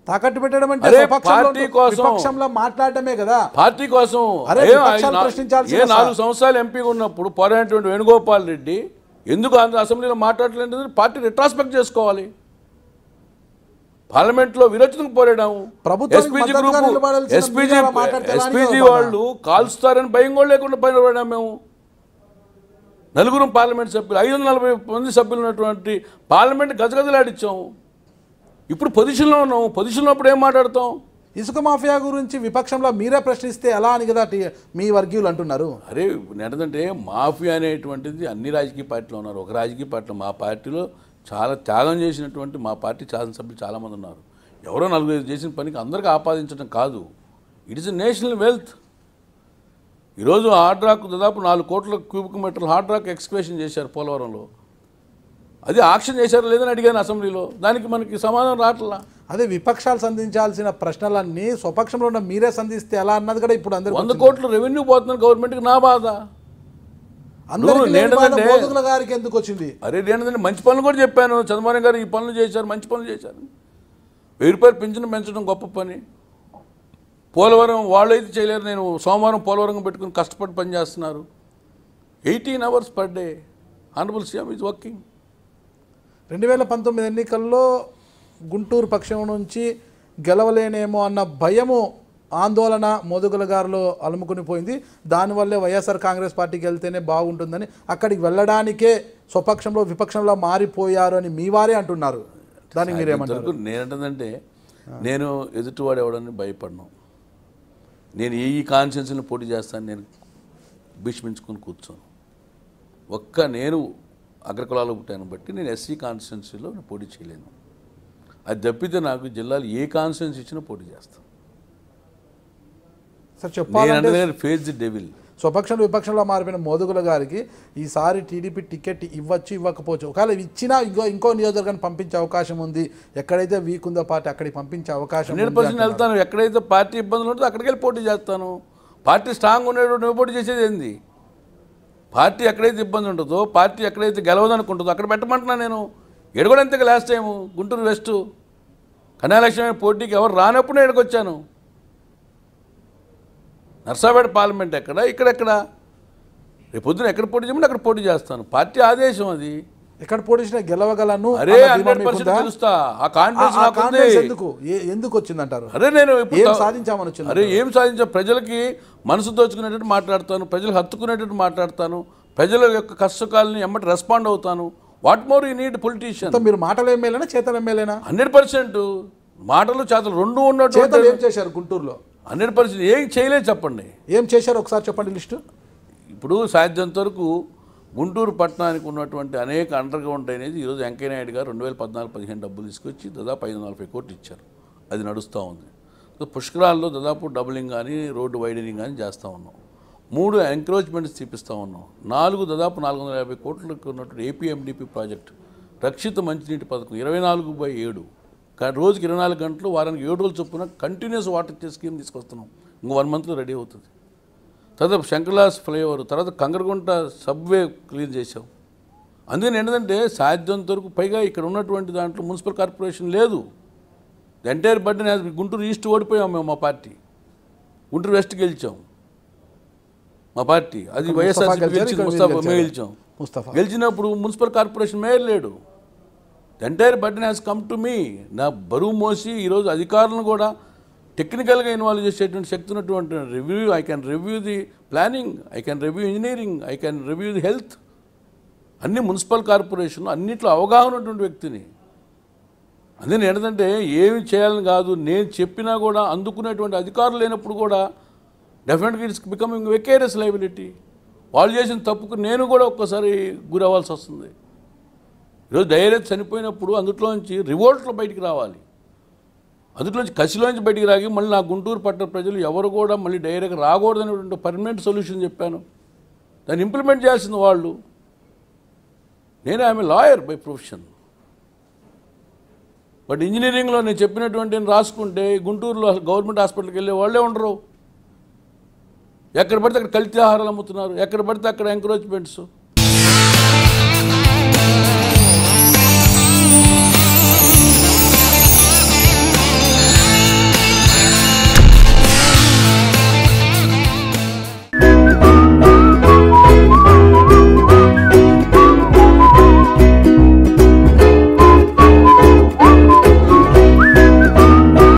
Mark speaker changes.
Speaker 1: తాకట్టు పెట్టడం అంటే
Speaker 2: అరే,
Speaker 1: స్వపక్షంలో
Speaker 2: పార్టీ కోసం-
Speaker 1: విపక్షంలో మాట్లాడటమే కదా
Speaker 2: పార్టీ కోసం
Speaker 1: అరే,
Speaker 2: ఏ
Speaker 1: విపక్షాలు
Speaker 2: నా-
Speaker 1: ప్రశ్నించాల్సిన
Speaker 2: ఏ
Speaker 1: సా-
Speaker 2: నాలుగు సంవత్సరాలు ఎంపీగా ఉన్నప్పుడు పోరాడినటువంటి వేణుగోపాల్ రెడ్డి ఎందుకు ఆంధ్ర అసెంబ్లీలో మాట్లాడలేదు పార్టీ రిట్రాస్పెక్ట్ చేసుకోవాలి పార్లమెంట్లో విరోచనకు పోరాడాము
Speaker 1: ప్రభుత్వానికి
Speaker 2: ఎస్పీజీ
Speaker 1: మద్దతుగా
Speaker 2: గ్రూప్
Speaker 1: నిలబడాల్సిన
Speaker 2: ఎస్పీజీ
Speaker 1: మీరు అలా మాట్లాడితే ఎలా అని
Speaker 2: ఎస్పీజీ
Speaker 1: కదా
Speaker 2: వాళ్ళు కాల్స్తారని భయం కూడా లేకుండా పైన పడాము మేము నలుగురు పార్లమెంట్ సభ్యులు ఐదు వందల నలభై మంది సభ్యులు ఉన్నటువంటి పార్లమెంట్ గజగజలాడిచ్చాము ఇప్పుడు పొజిషన్లో ఉన్నాము పొజిషన్లో అప్పుడు ఏం మాట్లాడతాం
Speaker 1: ఇసుక మాఫియా గురించి విపక్షంలో మీరే ప్రశ్నిస్తే ఎలా అని కదా టీ- మీ వర్గీయులు అంటున్నారు
Speaker 2: అరే ఏంటంటే మాఫియా అనేటువంటిది అన్ని రాజకీయ పార్టీలు ఉన్నారు ఒక రాజకీయ పార్టీలో మా పార్టీలో చాలా త్యాగం చేసినటువంటి మా పార్టీ శాసనసభ్యులు చాలామంది ఉన్నారు ఎవరో నలుగురు చేసిన పనికి అందరికీ ఆపాదించడం కాదు ఇట్ ఇస్ నేషనల్ వెల్త్ ఈరోజు హార్డ్ రాక్ దాదాపు నాలుగు కోట్ల క్యూబిక్ మీటర్లు హార్డ్ రాక్ ఎక్స్క్వేషన్ చేశారు పోలవరంలో అది ఆక్షన్ చేశారా లేదని అడిగాను అసెంబ్లీలో దానికి మనకి సమాధానం రావట్లా
Speaker 1: అదే విపక్షాలు సంధించాల్సిన ప్రశ్నలన్నీ స్వపక్షంలో ఉన్న మీరే సంధిస్తే ఎలా అన్నది కూడా ఇప్పుడు అందరూ
Speaker 2: వంద కోట్ల రెవెన్యూ పోతున్నారు గవర్నమెంట్కి నా బాధ
Speaker 1: అందరికీ
Speaker 2: నువ్వు
Speaker 1: లేని బాధ
Speaker 2: నేనంటే-
Speaker 1: మోదుగుల గారికి ఎందుకు వచ్చింది
Speaker 2: అరే నేనంటే మంచి పనులు కూడా చెప్పాను చంద్రబాబు గారు ఈ పనులు చేశారు మంచి పనులు చేశారు వెయ్యి రూపాయలు పింఛను పెంచడం గొప్ప పని పోలవరం వాళ్ళు అయితే చేయలేరు నేను సోమవారం పోలవరం పెట్టుకుని కష్టపడి పని చేస్తున్నారు eighteen hours per day honourable CM is working
Speaker 1: రెండు వేల పంతొమ్మిది ఎన్నికల్లో గుంటూరు పక్షం నుంచి గెలవలేనేమో అన్న భయము ఆందోళన మోదుగుల గారిలో అలుముకుని పోయింది దానివల్లే వైఎస్ఆర్ కాంగ్రెస్ పార్టీకి వెళ్తేనే బాగుంటుందని అక్కడికి వెళ్ళడానికే స్వపక్షంలో విపక్షంలో మారిపోయారు అని మీ వారే అంటున్నారు దానికి మీరేమంటారు
Speaker 2: ఇంతవరకు నేనంటుందంటే నేను ఎదుటివాడు ఎవడని భయపడను నేను ఏ ఈ కాన్షియన్స్ని పోటీ చేస్తాను నేను భీష్మించుకొని కూర్చోను ఒక్క నేను అగ్రకులాలు పుట్టాను బట్టి నేను ఎస్సీ కాన్స్టిట్యున్సీలో నేను పోటీ చేయలేను అది తప్పితే నాకు జిల్లాలో ఏ కాన్స్టిట్యున్సీ ఇచ్చినా పోటీ చేస్తాను
Speaker 1: సార్
Speaker 2: నేను
Speaker 1: చెప్పాలంటే
Speaker 2: అంటే ఫేజ్ ది డెవిల్
Speaker 1: స్వపక్షంలో విపక్షంలో మారిపోయిన మోదుగుల గారికి ఈసారి టీడీపీ టికెట్ ఇవ్వచ్చు ఇవ్వకపోవచ్చు ఒకవేళ ఇచ్చినా ఇంకో ఇంకో నియోజకవర్గాన్ని పంపించే అవకాశం ఉంది ఎక్కడైతే వీక్ ఉందో పార్టీ అక్కడికి పంపించే అవకాశం
Speaker 2: హండ్రెడ్
Speaker 1: ఉంది
Speaker 2: పర్సెంట్ వెళ్తాను ఎక్కడైతే పార్టీ ఇబ్బందులు ఉంటుందో అక్కడికి వెళ్ళి పోటీ చేస్తాను పార్టీ స్ట్రాంగ్ ఉండేటప్పుడు నువ్వు పోటీ చేసేది ఏంది పార్టీ ఎక్కడైతే ఇబ్బంది ఉంటుందో పార్టీ ఎక్కడైతే గెలవదనుకుంటుందో అక్కడ పెట్టమంటున్నా నేను ఎడగొడ అంతే last time Guntur west Kanyalakshmi పోటీకి ఎవరు రానప్పుడు నేను ఇక్కడికి వచ్చాను నర్సాపేట పార్లమెంట్ ఎక్కడ ఇక్కడెక్కడ రేపు పొద్దున ఎక్కడ పోటీ చేయమంటే అక్కడ పోటీ చేస్తాను పార్టీ ఆదేశం అది
Speaker 1: ఎక్కడ పోటీ చేసినా గెలవగలను
Speaker 2: అరే
Speaker 1: అన్న ధీమా
Speaker 2: హండ్రెడ్ పర్సెంట్
Speaker 1: మీకుందా?
Speaker 2: తెలుస్తా ఆ
Speaker 1: ఆ-
Speaker 2: కాన్ఫిడెన్స్
Speaker 1: ఆ
Speaker 2: నాకుంది
Speaker 1: కాన్ఫిడెన్స్ ఎందుకు ఏ- ఎందుకు వచ్చిందంటారు
Speaker 2: అరే నేను ఇప్పుడు
Speaker 1: ఏం
Speaker 2: త-
Speaker 1: సాధించామని వచ్చింది
Speaker 2: అరే ఏం సాధించా ప్రజలకి మనసు దోచుకునేటట్టు మాట్లాడతాను ప్రజలు హత్తుకునేటట్టు మాట్లాడతాను ప్రజల యొక్క కష్టకాలని ఎమ్మటి రెస్పాండ్ అవుతాను what more you need politician
Speaker 1: మొత్తం మీరు మాటలు ఎమ్మెల్యేనా చేతలు ఎమ్మెల్యేనా
Speaker 2: హండ్రెడ్ పర్సెంట్ మాటలు చేతలు రెండు
Speaker 1: చేతలు
Speaker 2: ఉన్నట్టు
Speaker 1: ఏం చేశారు గుంటూరులో
Speaker 2: హండ్రెడ్ పర్సెంట్ ఏం చేయలేదు చెప్పండి
Speaker 1: ఏం చేశారు ఒకసారి చెప్పండి లిస్టు
Speaker 2: ఇప్పుడు సాధ్యంత వరకు గుంటూరు పట్టణానికి ఉన్నటువంటి అనేక అండర్ గ్రౌండ్ అనేది ఈరోజు వెంకయ్య నాయుడు గారు రెండు వేల పద్నాలుగు పదిహేను డబ్బులు తీసుకొచ్చి దాదాపు ఐదు నలభై కోట్లు ఇచ్చారు అది నడుస్తూ ఉంది సో పుష్కరాల్లో దాదాపు డబులింగ్ కానీ రోడ్డు వైడనింగ్ కానీ చేస్తూ ఉన్నాం మూడు ఎంక్రోచ్మెంట్స్ చూపిస్తూ ఉన్నాం నాలుగు దాదాపు నాలుగు వందల యాభై కోట్లకు ఉన్నటువంటి ఏపీఎండిపి ప్రాజెక్ట్ రక్షిత మంచినీటి పథకం ఇరవై నాలుగు బై ఏడు కా- రోజుకి ఇరవై నాలుగు గంటలు వారానికి ఏడు రోజులు చొప్పున కంటిన్యూస్ వాటర్ ఇచ్చే స్కీమ్ తీసుకొస్తున్నాం ఇంకో వన్ మంత్లో రెడీ అవుతుంది తర్వాత శంకర్లాస్ ఫ్లైఓవర్ తర్వాత కంగరగుంట సబ్వే క్లీన్ చేసాం అందుకని ఏంటంటే సాధ్యంత వరకు పైగా ఇక్కడ ఉన్నటువంటి దాంట్లో మున్సిపల్ కార్పొరేషన్ లేదు ఎంటైర్ బడ్డీ గుంటూరు ఈస్ట్ ఓడిపోయాం మేము మా పార్టీ గుంటూరు వెస్ట్ గెలిచాం మా పార్టీ అది వైఎస్ఆర్
Speaker 1: గెలిచారు,
Speaker 2: గెలిచింది
Speaker 1: ఇక్కడ మీరు
Speaker 2: ముస్తాఫా మేము
Speaker 1: గెలిచారు.
Speaker 2: గెలిచాం
Speaker 1: ముస్తఫా
Speaker 2: గెలిచినప్పుడు మున్సిపల్ కార్పొరేషన్ మేయర్ లేడు entire burden has come to me నా బరువు మోసి ఈరోజు అధికారులను కూడా టెక్నికల్గా ఇన్వాల్వ్ చేసేటువంటి శక్తి ఉన్నటువంటి review I can review the planning I can review engineering I can review the health అన్ని మున్సిపల్ కార్పొరేషన్ అన్నిట్లో అవగాహన ఉన్నటువంటి వ్యక్తిని అందుకని ఏంటంటే ఏమి చేయాలని కాదు నేను చెప్పినా కూడా అందుకునేటువంటి అధికారులు లేనప్పుడు కూడా డెఫినెట్గా ఇట్స్ బికమింగ్ వెకేరియస్ లైబిలిటీ వాళ్ళు చేసిన తప్పుకు నేను కూడా ఒక్కసారి గురి అవ్వాల్సి వస్తుంది ఈరోజు డైరెక్ట్ చనిపోయినప్పుడు అందులోంచి రివోల్ట్లో బయటికి రావాలి అందులోంచి కసిలోంచి బయటికి రాగి మళ్ళీ నా గుంటూరు పట్టణ ప్రజలు ఎవరు కూడా మళ్ళీ డైరెక్ట్ రాకూడదనేటువంటి పర్మనెంట్ సొల్యూషన్ చెప్పాను దాన్ని ఇంప్లిమెంట్ చేయాల్సింది వాళ్ళు నేను ఆమె లాయర్ బై ప్రొఫెషన్ బట్ ఇంజనీరింగ్లో నేను చెప్పినటువంటి నేను రాసుకుంటే గుంటూరులో గవర్నమెంట్ హాస్పిటల్కి వెళ్ళే వాళ్ళే ఉండరు ఎక్కడ పడితే అక్కడ కల్తీ ఆహారాలు అమ్ముతున్నారు ఎక్కడ పడితే అక్కడ ఎంకరేజ్మెంట్స్